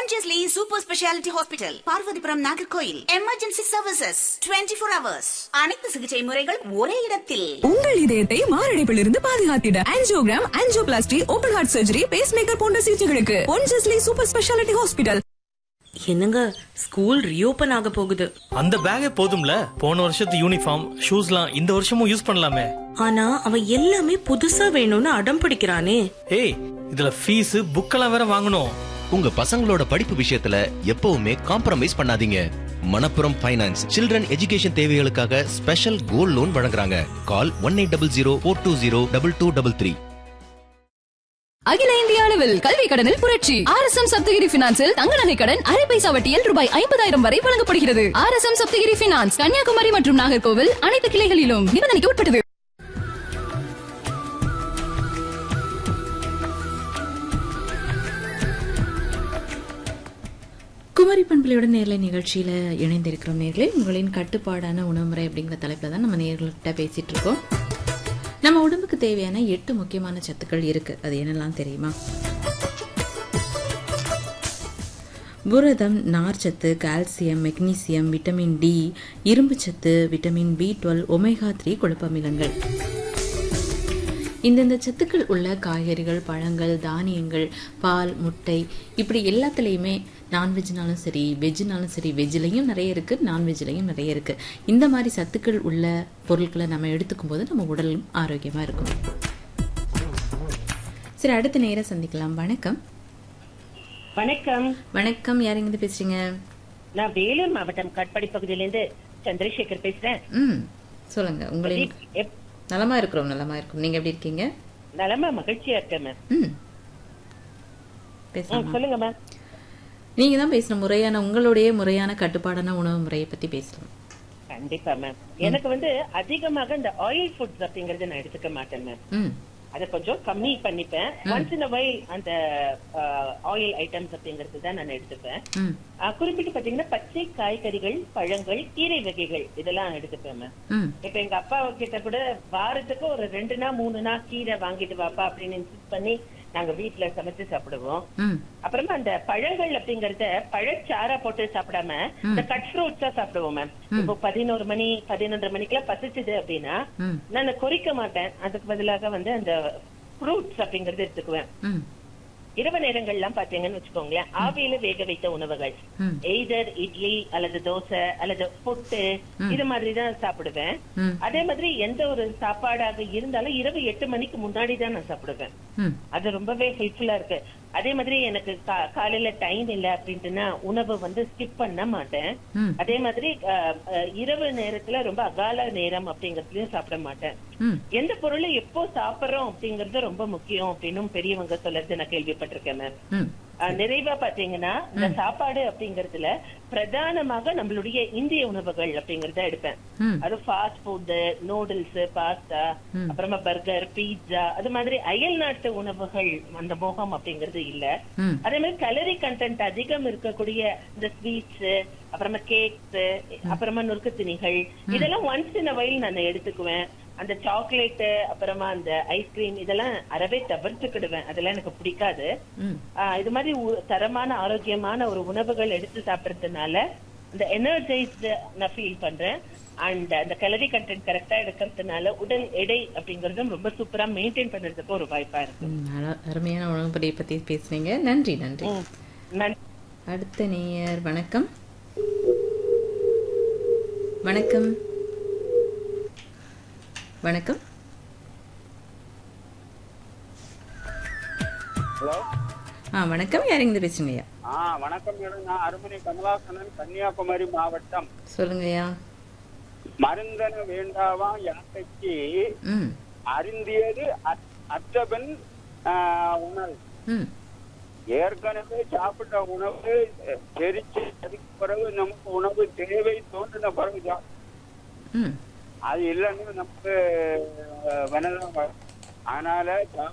Pondicherry Super Speciality Hospital, Parvathipuram Nagercoil emergency services 24 four hours அனைத்து சிகிச்சை முறைகள் ஒரே இடத்தில் உங்கள் இதயத்தை மாரடைப்பில் இருந்து பாதுகாத்திட angiogram angioplasty open heart surgery pacemaker போன்ற சிகிச்சைகளுக்கு பொன்ஜஸ்லி சூப்பர் ஸ்பெஷாலிட்டி ஹாஸ்பிட்டல் என்னங்க ஸ்கூல் ரீஓபன் ஆக போகுது அந்த பேக்கே போதும்ல போன வருஷத்து யூனிஃபார்ம் ஷூஸ்லாம் இந்த வருஷமும் யூஸ் பண்ணலாமே ஆனா அவன் எல்லாமே புதுசா வேணும்னு அடம் பிடிக்கிறானே ஏய் இதுல ஃபீஸ் புக்கெல்லாம் வேற வாங்கணும் உங்க பசங்களோட படிப்பு விஷயத்துல எப்பவுமே காம்ப்ரமைஸ் பண்ணாதீங்க மணப்புரம் ஃபைனான்ஸ் சில்ட்ரன் எஜுகேஷன் தேவைகளுக்காக ஸ்பெஷல் கோல்ட் லோன் வழங்குறாங்க call one eight double zero four two zero double two double three அகில இந்திய அளவில் கல்வி கடனில் புரட்சி ஆர் எஸ் எம் சப்தகிரி பினான்சில் தங்க நகை கடன் அரை பைசா வட்டியில் ரூபாய் ஐம்பதாயிரம் வரை வழங்கப்படுகிறது R S M Sapthagiri finance Kanniyakumari மற்றும் நாகர்கோவில் அனைத்து கிளைகளிலும் நிபந்தனைக்கு உட்பட்டது குமரி பண்பலையோட நேர்லை நிகழ்ச்சியில இணைந்திருக்கிறோம் நேர்களே உங்களின் கட்டுப்பாடான உணவு முறை அப்படிங்கிற தலைப்புல தான் நம்ம நேர்கள்கிட்ட பேசிட்டு இருக்கோம் நம்ம உடம்புக்கு தேவையான எட்டு முக்கியமான சத்துக்கள் இருக்கு அது என்னெல்லாம் தெரியுமா புரதம் நார்ச்சத்து கால்சியம் மெக்னீசியம் விட்டமின் டி இரும்புச்சத்து vitamin B twelve omega three குழப்பமிலங்கள் இந்தந்த சத்துக்கள் உள்ள காய்கறிகள் பழங்கள் தானியங்கள் பால் முட்டை இப்படி எல்லாத்துலேயுமே நான்வெஜ்னாலும் சரி வெஜ்னாலும் சரி வெஜ்லேயும் நிறைய இருக்குது நான்வெஜ்லேயும் நிறைய இருக்குது இந்த மாதிரி சத்துக்கள் உள்ள பொருட்களை நம்ம எடுத்துக்கும் போது நம்ம உடலும் ஆரோக்கியமாக இருக்கும் சரி அடுத்த நேரம் சந்திக்கலாம் வணக்கம் வணக்கம் வணக்கம் யார் இருந்து பேசுறீங்க நான் வேலூர் மாவட்டம் காட்பாடி பகுதியிலிருந்து சந்திரசேகர் பேசுறேன் ம் சொல்லுங்க உங்களின் எப்- நலமா இருக்கிறோம் நலமா இருக்கும் நீங்க எப்படி இருக்கீங்க நலமா மகிழ்ச்சியா இருக்கேன் மேம் ம் ம், பேசலாம் சொல்லுங்க மேம் நீங்க தான் பேசணும் முறையான உங்களுடைய முறையான கட்டுப்பாடான உணவு முறையை பத்தி பேசலாம் கண்டிப்பா மேம் எனக்கு வந்து அதிகமாக இந்த ஆயில் ஃபுட்ஸ் அப்படிங்கறது நான் எடுத்துக்க மாட்டேன் மேம் ம் அதை கொஞ்சம் கம்மி பண்ணிப்பேன் ஒன்ஸ் இன் வைல் அந்த ஆயில் ஐட்டம்ஸ் அப்படிங்கறது தான் நான் எடுத்துப்பேன் ம் அஹ், குறிப்பிட்டு பாத்தீங்கன்னா பச்சை காய்கறிகள் பழங்கள் கீரை வகைகள் இதெல்லாம் எடுத்துப்பேன் மேம் ம் இப்ப எங்க அப்பா கிட்ட கூட வாரத்துக்கு ஒரு ரெண்டு நாள் மூணு நாள் கீரை வாங்கிட்டு வாப்பா அப்படின்னு இன்சிஸ்ட் பண்ணி நாங்க வீட்ல சமைச்சு சாப்பிடுவோம் ம் அப்புறமா அந்த பழங்கள் அப்படிங்கறத பழச்சாரா போட்டு சாப்பிடாம இந்த கட் ஃப்ரூட்ஸா சாப்பிடுவோம் மேம் இப்போ பதினோரு மணி பதினொன்றரை மணிக்கெல்லாம் பசிச்சுது அப்படின்னா ம். நான் கொறிக்க மாட்டேன் அதுக்கு பதிலாக வந்து அந்த ஃப்ரூட்ஸ் அப்படிங்கறது எடுத்துக்குவேன் ம் இரவு நேரங்கள்லாம் பாத்தீங்கன்னு வச்சுக்கோங்களேன் ஆவியில வேக வைத்த உணவுகள் ம். எய்தர் இட்லி அல்லது தோசை அல்லது புட்டு இது மாதிரி தான் சாப்பிடுவேன் ம். அதே மாதிரி எந்த ஒரு சாப்பாடாக இருந்தாலும் இரவு எட்டு மணிக்கு முன்னாடி தான் நான் சாப்பிடுவேன் ம் அது ரொம்பவே ஹெல்ப்ஃபுல்லா இருக்கு அதே மாதிரி எனக்கு கா- காலையில டைம் இல்ல அப்படின்ட்டுனா உணவு வந்து ஸ்கிப் பண்ண மாட்டேன் ம். அதே மாதிரி அஹ், அஹ், இரவு நேரத்துல ரொம்ப அகால நேரம் அப்படிங்கறதுலயும் சாப்பிட மாட்டேன் ம் எந்த பொருளை எப்போ சாப்பிடுறோம் அப்படிங்கறது ரொம்ப முக்கியம் அப்படின்னும் பெரியவங்க சொல்றது நான் கேள்விப்பட்டிருக்கேன் மேம் ம் அஹ், நிறைவா பாத்தீங்கன்னா இந்த சாப்பாடு அப்படிங்கறதுல பிரதானமாக நம்மளுடைய இந்திய உணவுகள் அப்படிங்கறத எடுப்பேன் ம். அது ஃபாஸ்ட் ஃபுட் நூடுல்ஸ் பாஸ்தா அப்புறமா பர்கர் பீட்சா அது மாதிரி அயல் நாட்டு உணவுகள் அந்த மோகம் அப்படிங்கறது இல்ல ம். அதே மாதிரி கலரி கண்டென்ட் அதிகம் இருக்கக்கூடிய இந்த ஸ்வீட்ஸ் அப்புறமா கேக்ஸ் அப்புறமா நுறுக்கு திணிகள் இதெல்லாம் ஒன்ஸ் இன் வயல் நான் எடுத்துக்குவேன் அந்த சாக்லேட் அப்புறமா அந்த ஐஸ்கிரீம் இதெல்லாம் அறவே தவிர்த்துக்கிடுவேன் அதெல்லாம் எனக்கு பிடிக்காது ம் ஆஹ் இது மாதிரி உ- தரமான ஆரோக்கியமான ஒரு உணவுகள் எடுத்து சாப்பிடறதுனால இந்த எனர்ஜைஸ்டு நான் ஃபீல் பண்றேன் அண்ட் அந்த கலரி கண்டென்ட் கரெக்டா எடுக்கிறதுனால உடல் எடை அப்படிங்கறதும் ரொம்ப சூப்பரா மெயின்டைன் பண்றதுக்கு ஒரு வாய்ப்பா இருக்கு ம், அழ- அருமையான உணவு முறையை பத்தி பேசுனீங்க நன்றி நன்றி ம். நன்றி அடுத்த நேயர் வணக்கம் வணக்கம் வணக்கம் ஹலோ ஆ வணக்கம் யார் இருந்து பேசுங்கய்யா ஆ வணக்கம் மேடம் நான் அருமனை கமலாசனன் கன்னியாகுமரி மாவட்டம் சொல்லுங்கய்யா மருந்தன வேண்டாவா யாக்கைக்கு ம் அருந்தியது அற்- அற்றபின் ஆ, உணவு ம் ஏற்கனவே சாப்பிட்ட உணவு தெரிச்சு அதுக்கு பிறகு நமக்கு உணவு தேவை தோன்றின பிறகு சா- ம் அது இல்லைன்னு நமக்கு வேணலாம் அதனால